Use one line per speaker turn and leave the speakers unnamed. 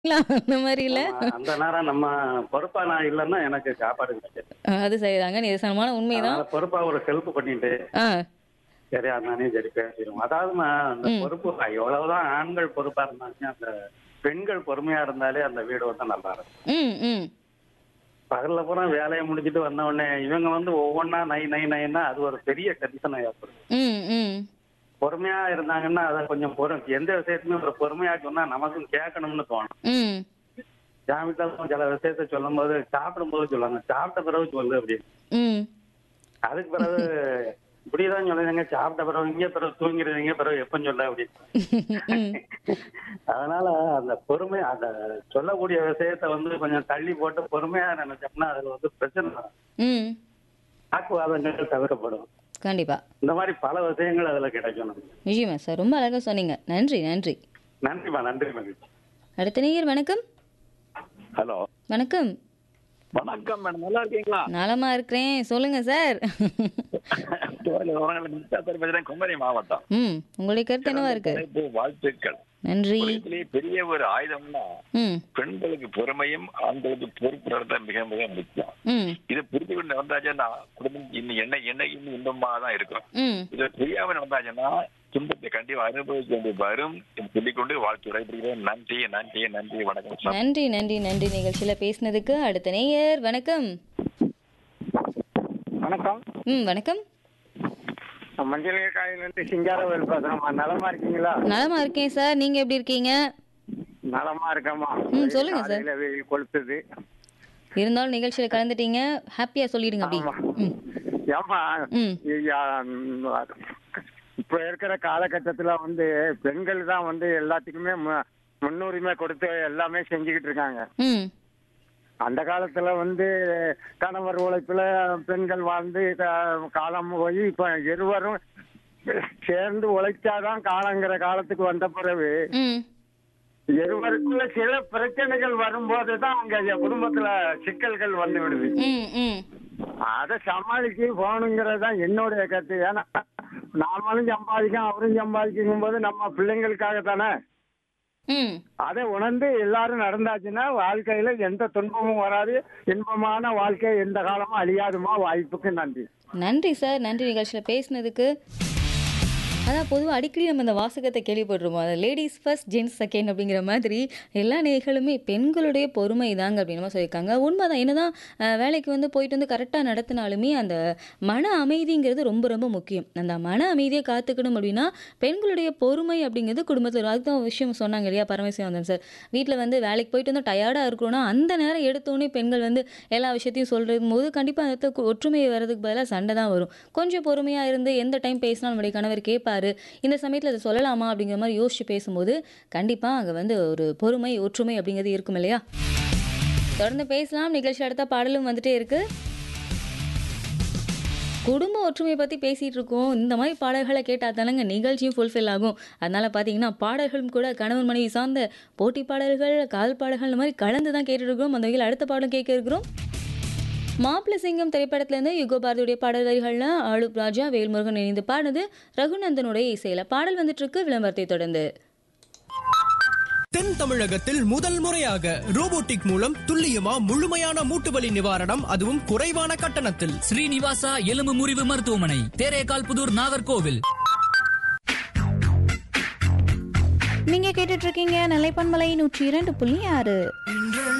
அந்த மாதிரி இல்ல
ஆமா, அந்த நேரம் நம்ம பொறுப்பா நான் இல்லைன்னா எனக்கு சாப்பாடு கிடைக்காது
அது சரிதாங்க நிதர்சனமான உண்மைதான்
அதனால பொறுப்பா ஒரு ஹெல்ப் பண்ணிட்டு
ஆ
சரி அண்ணனே சரி பேசிடுவோம் அதாவதுமா அந்த பொறுப்பு எவ்வளவுதான் ஆண்கள் பொறுப்பா இருந்தாங்க அந்த பெண்கள் பொறுமையா இருந்தாலே அந்த வீடு வந்து நல்லா இருக்கும்
ம் ம்
பகல்ல பூரா வேலையை முடிச்சிட்டு வந்த உடனே இவங்க வந்து ஒவ்வொன்றா நை நை நைன்னா அது ஒரு பெரிய கண்டிஷனை ஏற்படும்
ம் ம்
பொறுமையா இருந்தாங்கன்னா அதை கொஞ்சம் பொறு எந்த விஷயத்துமே ஒரு பொறுமையா சொன்னா நமக்கும் கேட்கணும்னு தோணும்
ம்
என் வீட்டில் சில விஷயத்த சொல்லும் போது சாப்பிடும் போது சொல்லுவாங்க சாப்பிட்ட பிறகு சொல்லு அப்படின்னு
ம்
அதுக்கு பிறகு இப்படிதான் சொல்லுங்க சாப்பிட்ட பிறகு இங்க பிறகு தூங்கிடுவீங்க பிறகு எப்ப சொல்ல அப்படின்னு
ம்
அதனால அந்த பொறுமை அந்த சொல்லக்கூடிய விஷயத்த வந்து கொஞ்சம் தள்ளி போட்டு பொறுமையா நினைச்சோம்னா அதுல வந்து பிரச்சனை வரும்.
ம்
வாக்குவாதங்கள் தவிர்க்கப்படும்
கண்டிப்பா
இந்த மாதிரி பல விஷயங்கள் அதுல கிடைக்கும் நமக்கு.
நிச்சயமா சார் ரொம்ப அழகா சொன்னீங்க நன்றி நன்றி
நன்றிமா நன்றி மகிழ்ச்சி
அடுத்த நேயர் வணக்கம்
ஹலோ
வணக்கம்
வணக்கம் மேடம் நல்லா இருக்கீங்களா
நலமா இருக்கிறேன் சொல்லுங்க சார்
பேசுறேன் குமரி மாவட்டம்
ம் உங்களுடைய கருத்து என்னவா இருக்கு
தலைப்பு வாழ்த்துக்கள்
நன்றி
உலகத்திலேயே பெரிய ஒரு ஆயுதம்னா
ம்
பெண்களுக்கு பொறுமையும் ஆண்களுக்கு பொறுப்பு தான் மிக மிக முக்கியம்
ம்
இதை புரிந்து கொண்டு நடந்தாச்சுன்னா குடும்பம் இன்னும் என்ன என்ன இன்னும் இன்பமா தான் இருக்கும்
ம்
இதை புரியாம நடந்தாச்சுன்னா துன்பத்தை கண்டிப்பா அனுபவிக்க வேண்டி வரும் என்று சொல்லிக்கொண்டு வாழ்த்து விடைபெறுகிறேன் நன்றி நன்றி நன்றி வணக்கம் சார்
நன்றி நன்றி நன்றி நிகழ்ச்சியில பேசினதுக்கு அடுத்த நேயர் வணக்கம்
வணக்கம்
ம் வணக்கம்
மஞ்சள் காயிலிருந்து சிங்காரவேல் பேசுறேம்மா நலமா இருக்கீங்களா
நலமா இருக்கேன் சார் நீங்க எப்படி இருக்கீங்க
நலமா இருக்கம்மா
ம், சொல்லுங்க சார்.
காலையில வெயில் கொளுத்துது
இருந்தாலும் நிகழ்ச்சியில கலந்துட்டீங்க ஹாப்பியா சொல்லிடுங்க அப்படி
ஆமா.
ம்
ஏம்மா
ம்.
ஐயா, ம், இப்ப இருக்கிற காலகட்டத்துல வந்து பெண்கள் தான் வந்து எல்லாத்துக்குமே மு- முன்னுரிமை கொடுத்து எல்லாமே செஞ்சுக்கிட்டு இருக்காங்க
ம்
அந்த காலத்துல வந்து கணவர் உழைப்புல பெண்கள் வாழ்ந்து க- காலம் போய் இப்ப இருவரும் சேர்ந்து உழைச்சாதான் காலங்கிற காலத்துக்கு வந்த பிறகு
ம்
இருவருக்குள்ள சில பிரச்சனைகள் வரும்போது தான் அங்க குடும்பத்துல சிக்கல்கள் வந்து விடுது
ம் ம்
அதை சமாளிச்சு போகணுங்கிறது தான் என்னுடைய கருத்து ஏன்னா நாமளும் சம்பாதிக்கும் அவரும் சம்பாதிக்கும் போது நம்ம பிள்ளைங்களுக்காக தானே
ம்
அதை உணர்ந்து எல்லாரும் நடந்தாச்சுன்னா வாழ்க்கையில எந்த துன்பமும் வராது இன்பமான வாழ்க்கை எந்த காலமும் அழியாதுமா வாய்ப்புக்கு நன்றி
நன்றி சார் நன்றி நிகழ்ச்சியில் பேசினதுக்கு அதான் பொதுவாக அடிக்கடி நம்ம இந்த வாசகத்தை கேள்விப்பட்டிருப்போம் அது லேடிஸ் ஃபர்ஸ்ட் ஜென்ஸ் செகண்ட் அப்படிங்கிற மாதிரி எல்லா நேர்களுமே பெண்களுடைய பொறுமை தாங்க அப்படின்னு நம்ம சொல்லியிருக்காங்க உண்மைதான் என்னதான் அஹ், வேலைக்கு வந்து போயிட்டு வந்து கரெக்டாக நடத்தினாலுமே அந்த மன அமைதிங்கிறது ரொம்ப ரொம்ப முக்கியம் அந்த மன அமைதியை காத்துக்கணும் அப்படின்னா பெண்களுடைய பொறுமை அப்படிங்கிறது குடும்பத்தில் அதுதான் ஒரு விஷயம் சொன்னாங்க இல்லையா பரமசிவந்தன் சார் வீட்டில் வந்து வேலைக்கு போயிட்டு வந்து டயர்டாக இருக்கிறோன்னா அந்த நேரம் எடுத்தோடனே பெண்கள் வந்து எல்லா விஷயத்தையும் சொல்கிறது போது கண்டிப்பாக அந்த இடத்துல ஒற்றுமை வர்றதுக்கு பதிலாக சண்டை தான் வரும் கொஞ்சம் பொறுமையாக இருந்து எந்த டைம் பேசினா நம்முடைய கணவர் கேட்பாரு இந்த சமயத்தில் அதை சொல்லலாமா அப்படிங்கிற மாதிரி யோசிச்சு பேசும்போது கண்டிப்பாக அங்கே வந்து ஒரு பொறுமை ஒற்றுமை அப்படிங்கிறது இருக்கும் இல்லையா தொடர்ந்து பேசலாம் நிகழ்ச்சி அடுத்த பாடலும் வந்துட்டே இருக்கு குடும்ப ஒற்றுமையை பற்றி பேசிகிட்டு இருக்கோம் இந்த மாதிரி பாடல்களை கேட்டால் தானங்க நிகழ்ச்சியும் ஃபுல்ஃபில் ஆகும் அதனால் பார்த்தீங்கன்னா பாடல்களும் கூட கணவன் மனைவி சார்ந்த போட்டி பாடல்கள் கால் பாடல்கள் இந்த மாதிரி கலந்து தான் கேட்டுட்டு இருக்கோம் அந்த வகையில் அடுத்த பாடம் கேட்க இருக்கிறோம் மாப்பிள சிங்கம் திரைப்படத்திலேருந்து யுகோ பாரதியுடைய பாடல் வரிகள்ல ஆளுப் ராஜா வேல்முருகன் இணைந்து பாடுது ரகுநந்தனுடைய இசையில பாடல் வந்துட்டு இருக்கு விளம்பரத்தை தொடர்ந்து
தென் தமிழகத்தில் முதல் முறையாக ரோபோட்டிக் மூலம் துல்லியமா முழுமையான மூட்டு வலி நிவாரணம் அதுவும் குறைவான கட்டணத்தில்
ஸ்ரீனிவாசா எலும்பு முறிவு மருத்துவமனை தேரேகால் புதூர் நாகர்கோவில்
நீங்க கேட்டுட்டு இருக்கீங்க நிலைப்பன்மலை நூற்றி இரண்டு புள்ளி ஆறு